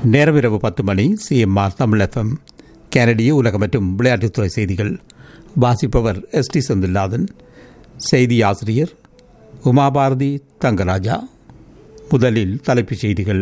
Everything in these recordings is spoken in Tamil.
நேரம் இரவு பத்து மணி சிஎம்ஆர் தமிழ் எஃப்எம் கனடிய உலக மற்றும் விளையாட்டுத்துறை செய்திகள் வாசிப்பவர் எஸ் டி செந்தில்நாதன் செய்தி ஆசிரியர் உமாபாரதி தங்கராஜா முதலில் தலைப்புச் செய்திகள்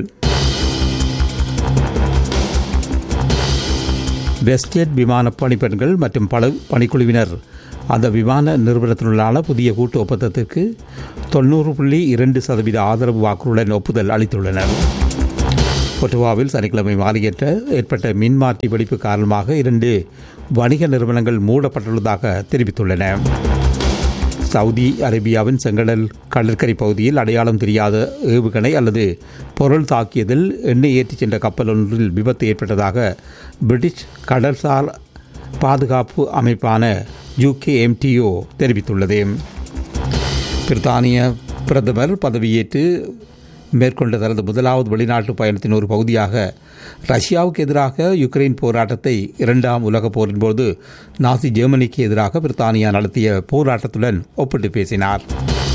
வெஸ்ட்ஜெட் விமான பணிப்பெண்கள் மற்றும் பல பணிக்குழுவினர் அந்த விமான நிறுவனத்தினுள்ளான புதிய கூட்டு ஒப்பந்தத்திற்கு தொண்ணூறு புள்ளி இரண்டு சதவீத ஆதரவு வாக்குறுடன் ஒப்புதல் அளித்துள்ளனர் ஒட்டுவாவில் சனிக்கிழமை மாறியற்ற ஏற்பட்ட மின்மாற்றி வெடிப்பு காரணமாக இரண்டு வணிக நிறுவனங்கள் மூடப்பட்டுள்ளதாக தெரிவித்துள்ளன சவுதி அரேபியாவின் செங்கடல் கடற்கரை பகுதியில் அடையாளம் தெரியாத ஏவுகணை அல்லது பொருள் தாக்கியதில் எண்ணெய் ஏற்றிச் சென்ற கப்பல் ஒன்றில் விபத்து ஏற்பட்டதாக பிரிட்டிஷ் கடல்சார் பாதுகாப்பு அமைப்பான யூகேஎம்டிஓ தெரிவித்துள்ளது பிரித்தானிய பிரதமர் பதவியேற்று மேற்கொண்ட தனது முதலாவது வெளிநாட்டு பயணத்தின் ஒரு பகுதியாக ரஷ்யாவுக்கு எதிராக யுக்ரைன் போராட்டத்தை இரண்டாம் உலகப் போரின் போது நாசி ஜெர்மனிக்கு எதிராக பிரித்தானியா நடத்திய போராட்டத்துடன் ஒப்பிட்டு பேசினார்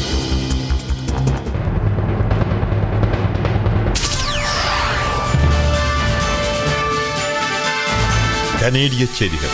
கனேடிய செய்திகள்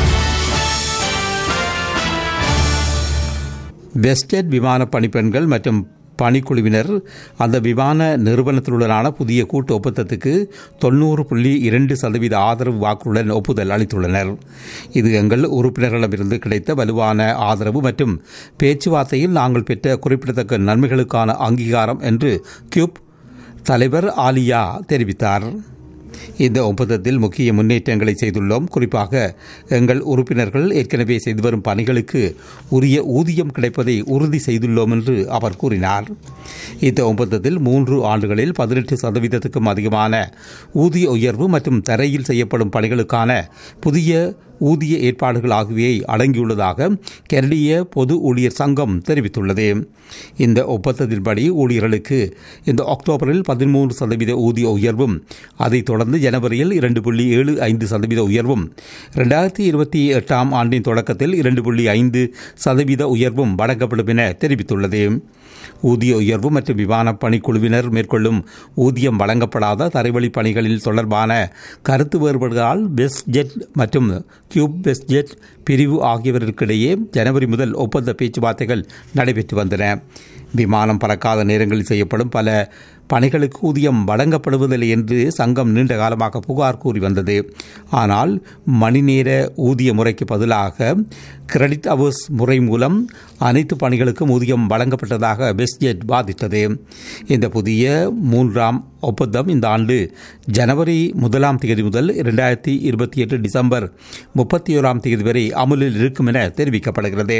வெஸ்டெட் விமான பணிப்பெண்கள் மற்றும் பணிக்குழுவினர் அந்த விமான நிறுவனத்துடனான புதிய கூட்டு ஒப்பந்தத்துக்கு தொண்ணூறு புள்ளி இரண்டு சதவீத ஆதரவு வாக்குடன் ஒப்புதல் அளித்துள்ளனர் இது எங்கள் உறுப்பினர்களிடமிருந்து கிடைத்த வலுவான ஆதரவு மற்றும் பேச்சுவார்த்தையில் நாங்கள் பெற்ற குறிப்பிடத்தக்க நன்மைகளுக்கான அங்கீகாரம் என்று கியூப் தலைவர் ஆலியா தெரிவித்தார் இந்த ஒப்பந்தத்தில் முக்கிய முன்னேற்றங்களை செய்துள்ளோம் குறிப்பாக எங்கள் உறுப்பினர்கள் ஏற்கனவே செய்து வரும் பணிகளுக்கு உரிய ஊதியம் கிடைப்பதை உறுதி செய்துள்ளோம் என்று அவர் கூறினார் இந்த ஒப்பந்தத்தில் மூன்று ஆண்டுகளில் பதினெட்டு சதவீதத்துக்கும் அதிகமான ஊதிய உயர்வு மற்றும் தரையில் செய்யப்படும் பணிகளுக்கான புதிய ஊதிய ஏற்பாடுகள் ஆகியவை அடங்கியுள்ளதாக கனடிய பொது ஊழியர் சங்கம் தெரிவித்துள்ளது இந்த ஒப்பந்தத்தின்படி ஊழியர்களுக்கு இந்த அக்டோபரில் பதிமூன்று சதவீத ஊதிய உயர்வும் அதைத் தொடர்ந்து ஜனவரியில் இரண்டு புள்ளி ஏழு ஐந்து சதவீத உயர்வும் இரண்டாயிரத்தி இருபத்தி எட்டாம் ஆண்டின் தொடக்கத்தில் இரண்டு புள்ளி ஐந்து சதவீத உயர்வும் வழங்கப்படும் என தெரிவித்துள்ளது ஊதிய உயர்வு மற்றும் விமான பணிக்குழுவினர் மேற்கொள்ளும் ஊதியம் வழங்கப்படாத தரைவழி பணிகளில் தொடர்பான கருத்து வேறுபாடுகளால் வெஸ்ட் ஜெட் மற்றும் கியூப் வெஸ்ட் ஜெட் பிரிவு ஆகியவர்களுக்கிடையே ஜனவரி முதல் ஒப்பந்த பேச்சுவார்த்தைகள் நடைபெற்று வந்தன விமானம் பறக்காத நேரங்களில் செய்யப்படும் பல பணிகளுக்கு ஊதியம் வழங்கப்படுவதில்லை என்று சங்கம் நீண்ட காலமாக புகார் கூறி வந்தது ஆனால் மணிநேர ஊதிய முறைக்கு பதிலாக கிரெடிட் அவர்ஸ் முறை மூலம் அனைத்து பணிகளுக்கும் ஊதியம் வழங்கப்பட்டதாக வெஸ்ட்ஜெட் வாதிட்டது இந்த புதிய மூன்றாம் ஒப்பந்தம் இந்த ஆண்டு ஜனவரி முதலாம் தேதி முதல் இரண்டாயிரத்தி இருபத்தி எட்டு டிசம்பர் முப்பத்தி ஓராம் தேதி வரை அமலில் இருக்கும் என தெரிவிக்கப்படுகிறது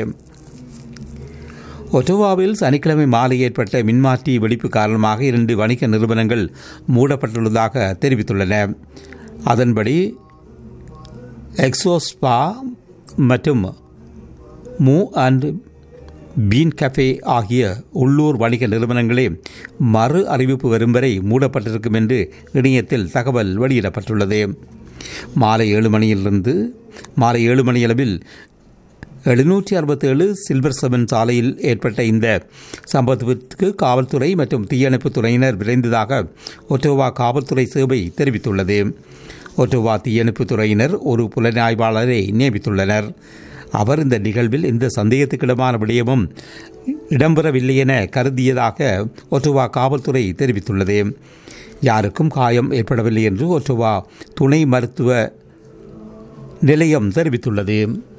ஒட்டோவாவில் சனிக்கிழமை மாலை ஏற்பட்ட மின்மாற்றி வெடிப்பு காரணமாக இரண்டு வணிக நிறுவனங்கள் மூடப்பட்டுள்ளதாக தெரிவித்துள்ளன அதன்படி எக்ஸோஸ்பா மற்றும் மூ அண்ட் பீன் கஃபே ஆகிய உள்ளூர் வணிக நிறுவனங்களே மறு அறிவிப்பு வரும் வரை மூடப்பட்டிருக்கும் என்று இணையத்தில் தகவல் வெளியிடப்பட்டுள்ளது மாலை ஏழு மணியிலிருந்து மாலை ஏழு மணியளவில் எழுநூற்றி அறுபத்தேழு சில்வர் செவன் சாலையில் ஏற்பட்ட இந்த சம்பவத்திற்கு காவல்துறை மற்றும் தீயணைப்புத் துறையினர் விரைந்ததாக ஒட்டோவா காவல்துறை சேவை தெரிவித்துள்ளது ஒட்டோவா தீயணைப்புத் துறையினர் ஒரு புலனாய்வாளரை நியமித்துள்ளனர் அவர் இந்த நிகழ்வில் எந்த சந்தேகத்துக்கிடமான விடயமும் இடம்பெறவில்லை என கருதியதாக ஒட்டுவா காவல்துறை தெரிவித்துள்ளது யாருக்கும் காயம் ஏற்படவில்லை என்று ஒட்டுவா துணை மருத்துவ நிலையம் தெரிவித்துள்ளது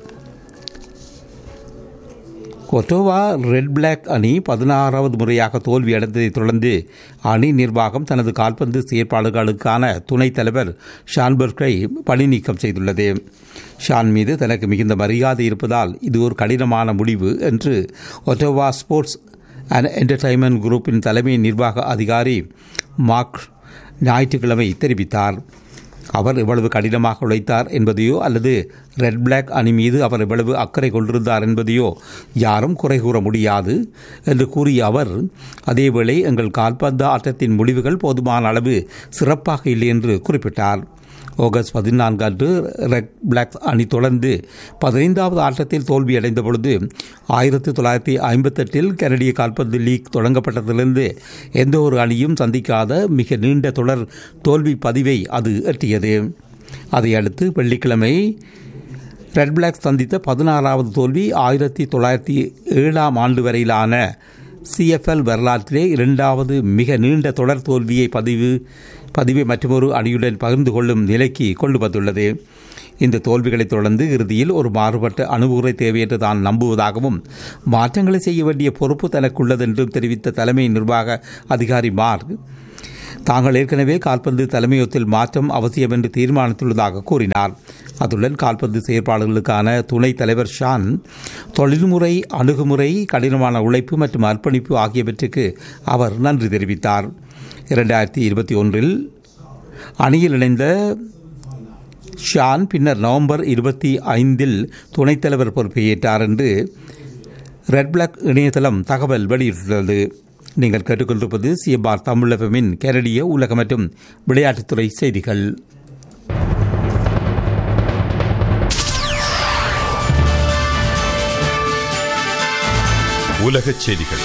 ஒட்டோவா ரெட் பிளாக் அணி பதினாறாவது முறையாக தோல்வியடைந்ததைத் தொடர்ந்து அணி நிர்வாகம் தனது கால்பந்து செயற்பாடுகளுக்கான துணைத் தலைவர் ஷான்பர்கை பணி நீக்கம் செய்துள்ளது ஷான் மீது தனக்கு மிகுந்த மரியாதை இருப்பதால் இது ஒரு கடினமான முடிவு என்று ஒட்டோவா ஸ்போர்ட்ஸ் அண்ட் என்டர்டைன்மெண்ட் குரூப்பின் தலைமை நிர்வாக அதிகாரி மார்க் ஞாயிற்றுக்கிழமை தெரிவித்தார் அவர் எவ்வளவு கடினமாக உழைத்தார் என்பதையோ அல்லது ரெட் பிளாக் அணி மீது அவர் எவ்வளவு அக்கறை கொண்டிருந்தார் என்பதையோ யாரும் குறை கூற முடியாது என்று கூறிய அவர் அதேவேளை எங்கள் கால்பந்து ஆட்டத்தின் முடிவுகள் போதுமான அளவு சிறப்பாக இல்லை என்று குறிப்பிட்டார் ஆகஸ்ட் பதினான்கு அன்று ரெட் பிளாக் அணி தொடர்ந்து பதினைந்தாவது ஆட்டத்தில் தோல்வியடைந்த பொழுது ஆயிரத்தி தொள்ளாயிரத்தி ஐம்பத்தெட்டில் கனடிய கால்பந்து லீக் தொடங்கப்பட்டதிலிருந்து எந்த ஒரு அணியும் சந்திக்காத மிக நீண்ட தொடர் தோல்வி பதிவை அது எட்டியது அதையடுத்து வெள்ளிக்கிழமை ரெட் பிளாக் சந்தித்த பதினாறாவது தோல்வி ஆயிரத்தி தொள்ளாயிரத்தி ஏழாம் ஆண்டு வரையிலான சிஎஃப்எல் வரலாற்றிலே இரண்டாவது மிக நீண்ட தொடர் தோல்வியை பதிவு பதிவை மற்றொரு அணியுடன் பகிர்ந்து கொள்ளும் நிலைக்கு கொண்டு வந்துள்ளது இந்த தோல்விகளைத் தொடர்ந்து இறுதியில் ஒரு மாறுபட்ட அணுகுமுறை தேவை என்று தான் நம்புவதாகவும் மாற்றங்களை செய்ய வேண்டிய பொறுப்பு தனக்குள்ளது என்றும் தெரிவித்த தலைமை நிர்வாக அதிகாரி மார்க் தாங்கள் ஏற்கனவே கால்பந்து தலைமையத்தில் மாற்றம் அவசியம் என்று தீர்மானித்துள்ளதாக கூறினார் அத்துடன் கால்பந்து செயற்பாடுகளுக்கான துணைத் தலைவர் ஷான் தொழில்முறை அணுகுமுறை கடினமான உழைப்பு மற்றும் அர்ப்பணிப்பு ஆகியவற்றுக்கு அவர் நன்றி தெரிவித்தார் இரண்டாயிரத்தி இருபத்தி ஒன்றில் அணியில் இணைந்த ஷான் பின்னர் நவம்பர் இருபத்தி ஐந்தில் துணைத் தலைவர் பொறுப்பை ஏற்றார் என்று ரெட் பிளாக் இணையதளம் தகவல் வெளியிட்டுள்ளது நீங்கள் கேட்டுக்கொண்டிருப்பது சிஎம்ஆர் தமிழகமின் கனடிய உலக மற்றும் விளையாட்டுத்துறை செய்திகள் உலகச் செய்திகள்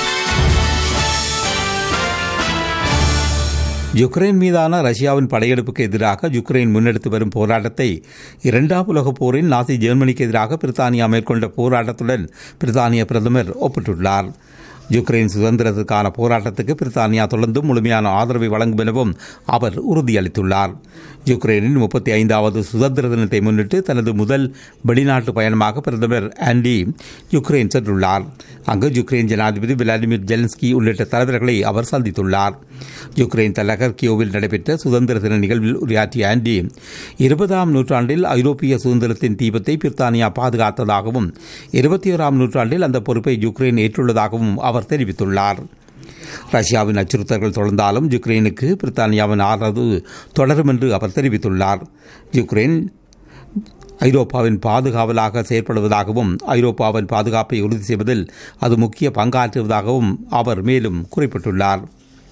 யுக்ரைன் மீதான ரஷ்யாவின் படையெடுப்புக்கு எதிராக யுக்ரைன் முன்னெடுத்து வரும் போராட்டத்தை இரண்டாம் உலகப் போரில் நாசி ஜெர்மனிக்கு எதிராக பிரித்தானியா மேற்கொண்ட போராட்டத்துடன் பிரித்தானிய பிரதமர் ஒப்பிட்டுள்ளார் யுக்ரைன் சுதந்திரத்துக்கான போராட்டத்துக்கு பிரித்தானியா தொடர்ந்து முழுமையான ஆதரவை வழங்கும் எனவும் அவர் உறுதியளித்துள்ளார் யுக்ரைனின் முப்பத்தி ஐந்தாவது சுதந்திர தினத்தை முன்னிட்டு தனது முதல் வெளிநாட்டு பயணமாக பிரதமர் ஆண்டி யுக்ரைன் சென்றுள்ளார் அங்கு யுக்ரைன் ஜனாதிபதி விளாடிமிர் ஜெலன்ஸ்கி உள்ளிட்ட தலைவர்களை அவர் சந்தித்துள்ளார் யுக்ரைன் தலைநகர் கியோவில் நடைபெற்ற சுதந்திர தின நிகழ்வில் உரையாற்றிய ஆண்டி இருபதாம் நூற்றாண்டில் ஐரோப்பிய சுதந்திரத்தின் தீபத்தை பிரித்தானியா பாதுகாத்ததாகவும் இருபத்தி ஓராம் நூற்றாண்டில் அந்த பொறுப்பை யுக்ரைன் ஏற்றுள்ளதாகவும் அவர் தெரிவித்துள்ளார் ரஷ்யாவின் அச்சுறுத்தல்கள் தொடர்ந்தாலும் யுக்ரைனுக்கு பிரித்தானியாவின் ஆதரவு தொடரும் என்று அவர் தெரிவித்துள்ளார் யுக்ரைன் ஐரோப்பாவின் பாதுகாவலாக செயற்படுவதாகவும் ஐரோப்பாவின் பாதுகாப்பை உறுதி செய்வதில் அது முக்கிய பங்காற்றுவதாகவும் அவர் மேலும் குறிப்பிட்டுள்ளார்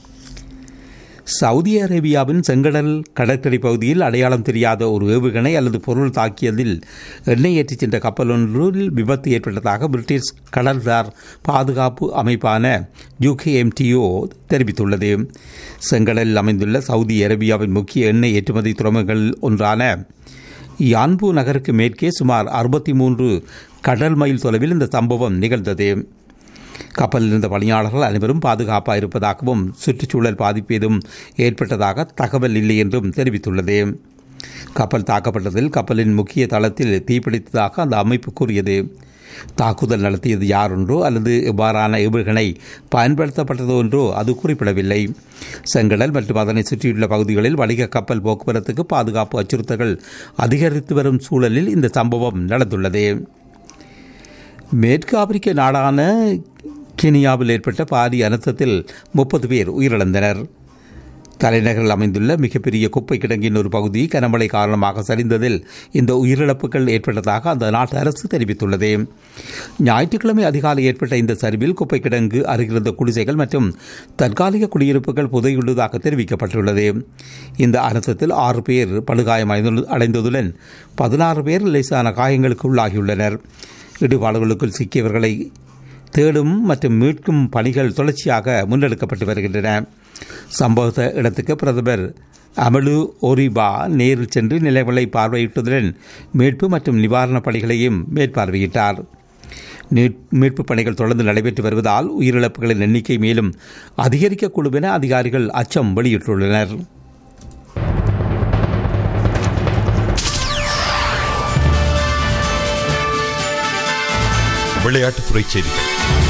சவுதி அரேபியாவின் செங்கடல் கடற்கரை பகுதியில் அடையாளம் தெரியாத ஒரு ஏவுகணை அல்லது பொருள் தாக்கியதில் எண்ணெய் ஏற்றிச் சென்ற கப்பல் ஒன்றில் விபத்து ஏற்பட்டதாக பிரிட்டிஷ் கடல்சார் பாதுகாப்பு அமைப்பான யூகேஎம்டிஓ தெரிவித்துள்ளது செங்கடலில் அமைந்துள்ள சவுதி அரேபியாவின் முக்கிய எண்ணெய் ஏற்றுமதி துறைமுகங்கள் ஒன்றான யான்பு நகருக்கு மேற்கே சுமார் அறுபத்தி மூன்று கடல் மைல் தொலைவில் இந்த சம்பவம் நிகழ்ந்தது கப்பலில் இருந்த பணியாளர்கள் அனைவரும் பாதுகாப்பாக இருப்பதாகவும் சுற்றுச்சூழல் பாதிப்பு எதுவும் ஏற்பட்டதாக தகவல் இல்லை என்றும் தெரிவித்துள்ளது கப்பல் தாக்கப்பட்டதில் கப்பலின் முக்கிய தளத்தில் தீப்பிடித்ததாக அந்த அமைப்பு கூறியது தாக்குதல் நடத்தியது யார் என்றோ அல்லது எவ்வாறான ஏவுகணை பயன்படுத்தப்பட்டதோ என்றோ அது குறிப்பிடவில்லை செங்கடல் மற்றும் அதனை சுற்றியுள்ள பகுதிகளில் வணிக கப்பல் போக்குவரத்துக்கு பாதுகாப்பு அச்சுறுத்தல்கள் அதிகரித்து வரும் சூழலில் இந்த சம்பவம் நடந்துள்ளது மேற்கு ஆப்பிரிக்க நாடான கெனியாவில் ஏற்பட்ட பாரிய அனர்த்தத்தில் முப்பது பேர் உயிரிழந்தனர் தலைநகரில் அமைந்துள்ள மிகப்பெரிய குப்பை கிடங்கின் ஒரு பகுதி கனமழை காரணமாக சரிந்ததில் இந்த உயிரிழப்புகள் ஏற்பட்டதாக அந்த நாட்டு அரசு தெரிவித்துள்ளது ஞாயிற்றுக்கிழமை அதிகாலை ஏற்பட்ட இந்த சரிவில் குப்பை கிடங்கு அருகிருந்த குடிசைகள் மற்றும் தற்காலிக குடியிருப்புகள் புதையுள்ளதாக தெரிவிக்கப்பட்டுள்ளது இந்த அனர்த்தத்தில் ஆறு பேர் படுகாயம் அடைந்ததுடன் பதினாறு பேர் லேசான காயங்களுக்கு உள்ளாகியுள்ளனர் இடுபாடுகளுக்குள் சிக்கியவர்களை தேடும் மற்றும் மீட்கும் பணிகள் தொடர்ச்சியாக முன்னெடுக்கப்பட்டு வருகின்றன சம்பவ இடத்துக்கு பிரதமர் அமலு ஒரிபா நேரில் சென்று நிலைகளை பார்வையிட்டதுடன் மீட்பு மற்றும் நிவாரணப் பணிகளையும் மேற்பார்வையிட்டார் மீட்பு பணிகள் தொடர்ந்து நடைபெற்று வருவதால் உயிரிழப்புகளின் எண்ணிக்கை மேலும் அதிகரிக்கக்கூடும் என அதிகாரிகள் அச்சம் வெளியிட்டுள்ளனர் விளையாட்டுத்துறை செய்திகள்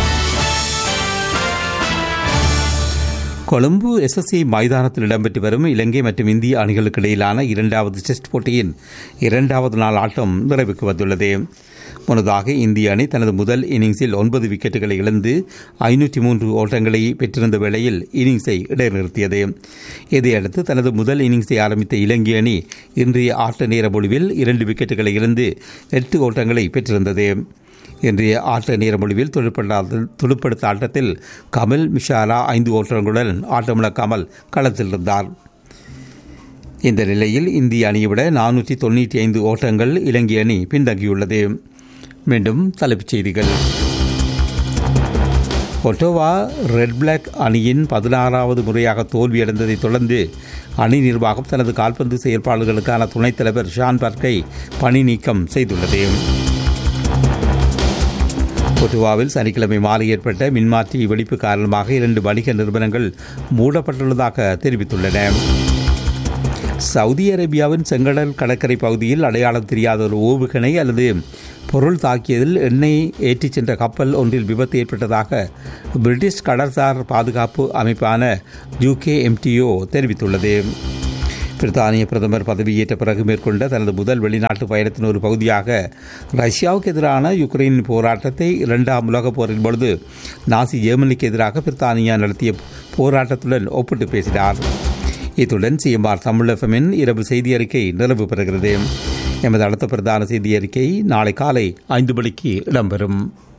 கொழும்பு எஸ்எஸ்சி மைதானத்தில் இடம்பெற்று வரும் இலங்கை மற்றும் இந்திய அணிகளுக்கு இடையிலான இரண்டாவது டெஸ்ட் போட்டியின் இரண்டாவது நாள் ஆட்டம் நிறைவுக்கு வந்துள்ளது முன்னதாக இந்திய அணி தனது முதல் இன்னிங்ஸில் ஒன்பது விக்கெட்டுகளை இழந்து ஐநூற்றி மூன்று ஓட்டங்களை பெற்றிருந்த வேளையில் இன்னிங்ஸை இடைநிறுத்தியது இதையடுத்து தனது முதல் இன்னிங்ஸை ஆரம்பித்த இலங்கை அணி இன்றைய ஆட்ட நேர முடிவில் இரண்டு விக்கெட்டுகளை இழந்து எட்டு ஓட்டங்களை பெற்றிருந்தது இன்றைய ஆட்ட நேர முடிவில் துடுப்படுத்த ஆட்டத்தில் கமல் மிஷாரா ஐந்து ஓட்டங்களுடன் ஆட்டமிழக்காமல் களத்தில் இருந்தார் இந்த நிலையில் இந்திய அணியை விட நானூற்றி தொண்ணூற்றி ஐந்து ஓட்டங்கள் இலங்கை அணி பின்தங்கியுள்ளது மீண்டும் தலைப்புச் செய்திகள் ஒட்டோவா ரெட் பிளாக் அணியின் பதினாறாவது முறையாக தோல்வியடைந்ததைத் தொடர்ந்து அணி நிர்வாகம் தனது கால்பந்து செயற்பாடுகளுக்கான துணைத் தலைவர் ஷான் பர்க்கை பணி நீக்கம் செய்துள்ளது ஒட்டுவாவில் சனிக்கிழமை மாலை ஏற்பட்ட மின்மாற்றி வெடிப்பு காரணமாக இரண்டு வணிக நிறுவனங்கள் மூடப்பட்டுள்ளதாக தெரிவித்துள்ளன சவுதி அரேபியாவின் செங்கடல் கடற்கரை பகுதியில் அடையாளம் தெரியாத ஒரு ஓவுகணை அல்லது பொருள் தாக்கியதில் எண்ணெய் ஏற்றிச் சென்ற கப்பல் ஒன்றில் விபத்து ஏற்பட்டதாக பிரிட்டிஷ் கடற்சார் பாதுகாப்பு அமைப்பான யூகே எம்டிஓ தெரிவித்துள்ளது பிரித்தானிய பிரதமர் பதவியேற்ற பிறகு மேற்கொண்ட தனது முதல் வெளிநாட்டு பயணத்தின் ஒரு பகுதியாக ரஷ்யாவுக்கு எதிரான யுக்ரைன் போராட்டத்தை இரண்டாம் உலகப் போரின் பொழுது நாசி ஜெர்மனிக்கு எதிராக பிரித்தானியா நடத்திய போராட்டத்துடன் ஒப்பிட்டு பேசினார் இத்துடன் சிஎம்ஆர் தமிழ் எஃப்எம்மின் இரவு செய்தி அறிக்கை நிறைவு பெறுகிறது எமது அடுத்த பிரதான செய்தி அறிக்கை நாளை காலை ஐந்து மணிக்கு இடம்பெறும்